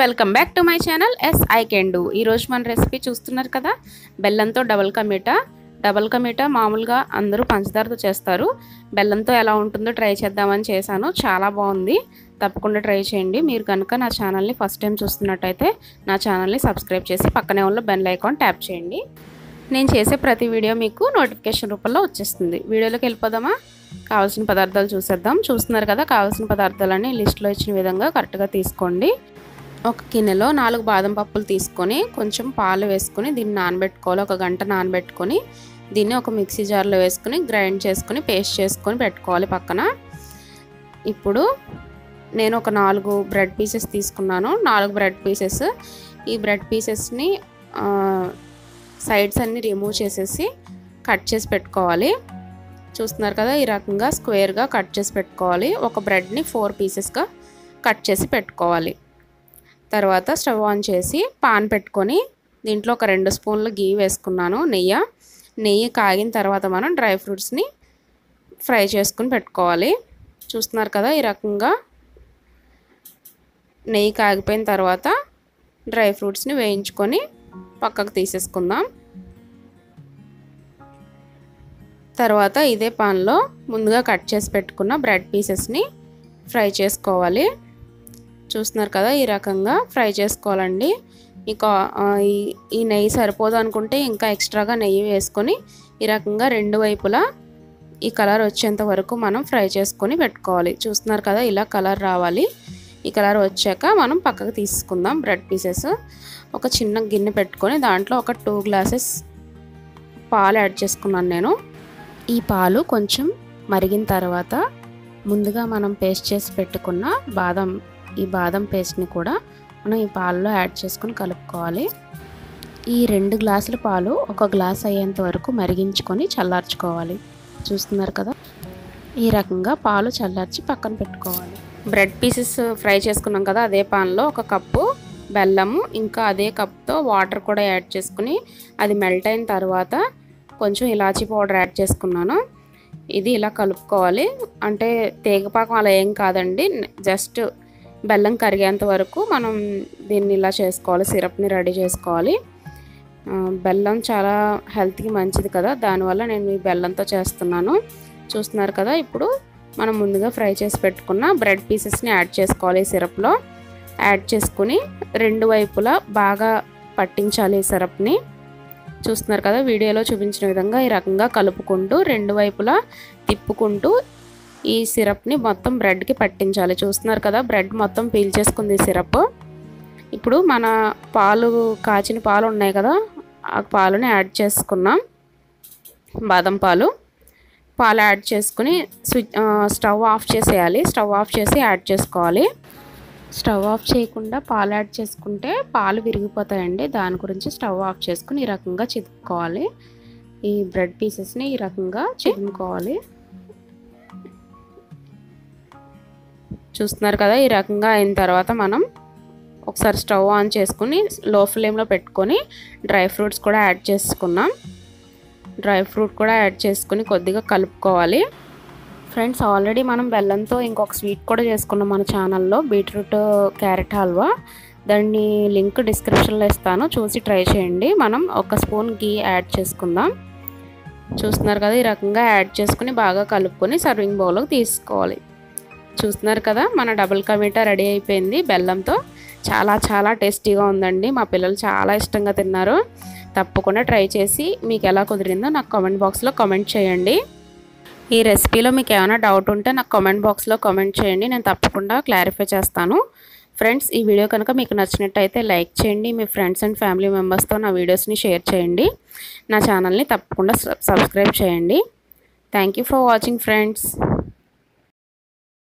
welcome back to my channel yes I can do ఈరోజు మన recipe చూస్తున్నారు కదా బెల్లంతో డబల్ కమీటా డబల్ కమీటా మామూలుగా అందరూ పంచదారతో చేస్తారు బెల్లంతో ఎలా ఉంటుందో ట్రై చేద్దామని చేశాను చాలా బాగుంది తప్పకుండా ట్రై చేయండి మీరు కనుక నా ఛానల్ని ఫస్ట్ టైం చూస్తున్నట్టయితే నా ఛానల్ని సబ్స్క్రైబ్ చేసి పక్కనే ఉన్న బెల్ ఐకాన్ ట్యాప్ చేయండి నేను చేసే ప్రతి వీడియో మీకు నోటిఫికేషన్ రూపంలో వచ్చేస్తుంది వీడియోలోకి వెళ్ళిపోదామా కావాల్సిన పదార్థాలు చూసేద్దాం చూస్తున్నారు కదా కావాల్సిన పదార్థాలన్నీ లిస్ట్లో ఇచ్చిన విధంగా కరెక్ట్గా తీసుకోండి ఒక గిన్నెలో నాలుగు బాదం పప్పులు తీసుకొని కొంచెం పాలు వేసుకొని దీన్ని నానబెట్టుకోవాలి ఒక గంట నానబెట్టుకొని దీన్ని ఒక మిక్సీ జార్లో వేసుకొని గ్రైండ్ చేసుకొని పేస్ట్ చేసుకొని పెట్టుకోవాలి పక్కన ఇప్పుడు నేను ఒక నాలుగు బ్రెడ్ పీసెస్ తీసుకున్నాను నాలుగు బ్రెడ్ పీసెస్ ఈ బ్రెడ్ పీసెస్ని సైడ్స్ అన్ని రిమూవ్ చేసేసి కట్ చేసి పెట్టుకోవాలి చూస్తున్నారు కదా ఈ రకంగా స్క్వేర్గా కట్ చేసి పెట్టుకోవాలి ఒక బ్రెడ్ని ఫోర్ పీసెస్గా కట్ చేసి పెట్టుకోవాలి తర్వాత స్టవ్ ఆన్ చేసి పాన్ పెట్టుకొని దీంట్లో ఒక రెండు స్పూన్లు గీ వేసుకున్నాను నెయ్యి నెయ్యి కాగిన తర్వాత మనం డ్రై ఫ్రూట్స్ని ఫ్రై చేసుకుని పెట్టుకోవాలి చూస్తున్నారు కదా ఈ రకంగా నెయ్యి కాగిపోయిన తర్వాత డ్రై ఫ్రూట్స్ని వేయించుకొని పక్కకు తీసేసుకుందాం తర్వాత ఇదే పాన్లో ముందుగా కట్ చేసి పెట్టుకున్న బ్రెడ్ పీసెస్ని ఫ్రై చేసుకోవాలి చూస్తున్నారు కదా ఈ రకంగా ఫ్రై చేసుకోవాలండి మీకు ఈ నెయ్యి సరిపోదు అనుకుంటే ఇంకా ఎక్స్ట్రాగా నెయ్యి వేసుకొని ఈ రకంగా రెండు వైపులా ఈ కలర్ వచ్చేంత వరకు మనం ఫ్రై చేసుకొని పెట్టుకోవాలి చూస్తున్నారు కదా ఇలా కలర్ రావాలి ఈ కలర్ వచ్చాక మనం పక్కకు తీసుకుందాం బ్రెడ్ పీసెస్ ఒక చిన్న గిన్నె పెట్టుకొని దాంట్లో ఒక టూ గ్లాసెస్ పాలు యాడ్ చేసుకున్నాను నేను ఈ పాలు కొంచెం మరిగిన తర్వాత ముందుగా మనం పేస్ట్ చేసి పెట్టుకున్న బాదం ఈ బాదం పేస్ట్ని కూడా మనం ఈ పాలలో యాడ్ చేసుకొని కలుపుకోవాలి ఈ రెండు గ్లాసుల పాలు ఒక గ్లాస్ అయ్యేంత వరకు మరిగించుకొని చల్లార్చుకోవాలి చూస్తున్నారు కదా ఈ రకంగా పాలు చల్లార్చి పక్కన పెట్టుకోవాలి బ్రెడ్ పీసెస్ ఫ్రై చేసుకున్నాం కదా అదే పాన్లో ఒక కప్పు బెల్లము ఇంకా అదే కప్తో వాటర్ కూడా యాడ్ చేసుకుని అది మెల్ట్ అయిన తర్వాత కొంచెం ఇలాచీ పౌడర్ యాడ్ చేసుకున్నాను ఇది ఇలా కలుపుకోవాలి అంటే తేగపాకం అలా ఏం కాదండి జస్ట్ బెల్లం కరిగేంత వరకు మనం దీన్ని ఇలా చేసుకోవాలి సిరప్ని రెడీ చేసుకోవాలి బెల్లం చాలా హెల్త్కి మంచిది కదా దానివల్ల నేను ఈ బెల్లంతో చేస్తున్నాను చూస్తున్నారు కదా ఇప్పుడు మనం ముందుగా ఫ్రై చేసి పెట్టుకున్న బ్రెడ్ పీసెస్ని యాడ్ చేసుకోవాలి ఈ సిరప్లో యాడ్ చేసుకుని రెండు వైపులా బాగా పట్టించాలి ఈ సిరప్ని చూస్తున్నారు కదా వీడియోలో చూపించిన విధంగా ఈ రకంగా కలుపుకుంటూ రెండు వైపులా తిప్పుకుంటూ ఈ సిరప్ని మొత్తం బ్రెడ్కి పట్టించాలి చూస్తున్నారు కదా బ్రెడ్ మొత్తం పీల్చేసుకుంది సిరప్ ఇప్పుడు మన పాలు కాచిన పాలు ఉన్నాయి కదా ఆ పాలుని యాడ్ చేసుకున్నాం బాదం పాలు పాలు యాడ్ చేసుకుని స్విచ్ స్టవ్ ఆఫ్ చేసేయాలి స్టవ్ ఆఫ్ చేసి యాడ్ చేసుకోవాలి స్టవ్ ఆఫ్ చేయకుండా పాలు యాడ్ చేసుకుంటే పాలు విరిగిపోతాయండి దాని గురించి స్టవ్ ఆఫ్ చేసుకుని ఈ రకంగా చిదుపుకోవాలి ఈ బ్రెడ్ పీసెస్ని ఈ రకంగా చిదుముకోవాలి చూస్తున్నారు కదా ఈ రకంగా అయిన తర్వాత మనం ఒకసారి స్టవ్ ఆన్ చేసుకుని లో ఫ్లేమ్లో పెట్టుకొని డ్రై ఫ్రూట్స్ కూడా యాడ్ చేసుకున్నాం డ్రై ఫ్రూట్ కూడా యాడ్ చేసుకుని కొద్దిగా కలుపుకోవాలి ఫ్రెండ్స్ ఆల్రెడీ మనం బెల్లంతో ఇంకొక స్వీట్ కూడా చేసుకున్నాం మన ఛానల్లో బీట్రూట్ క్యారెట్ హల్వా దాన్ని లింక్ డిస్క్రిప్షన్లో ఇస్తాను చూసి ట్రై చేయండి మనం ఒక స్పూన్ గీ యాడ్ చేసుకుందాం చూస్తున్నారు కదా ఈ రకంగా యాడ్ చేసుకుని బాగా కలుపుకొని సర్వింగ్ బౌల్లోకి తీసుకోవాలి చూస్తున్నారు కదా మన డబుల్ కమీటా రెడీ అయిపోయింది బెల్లంతో చాలా చాలా టేస్టీగా ఉందండి మా పిల్లలు చాలా ఇష్టంగా తిన్నారు తప్పకుండా ట్రై చేసి మీకు ఎలా కుదిరిందో నాకు కామెంట్ బాక్స్లో కామెంట్ చేయండి ఈ రెసిపీలో మీకు ఏమైనా డౌట్ ఉంటే నాకు కామెంట్ బాక్స్లో కామెంట్ చేయండి నేను తప్పకుండా క్లారిఫై చేస్తాను ఫ్రెండ్స్ ఈ వీడియో కనుక మీకు నచ్చినట్టయితే లైక్ చేయండి మీ ఫ్రెండ్స్ అండ్ ఫ్యామిలీ మెంబర్స్తో నా వీడియోస్ని షేర్ చేయండి నా ఛానల్ని తప్పకుండా సబ్స్క్రైబ్ చేయండి థ్యాంక్ ఫర్ వాచింగ్ ఫ్రెండ్స్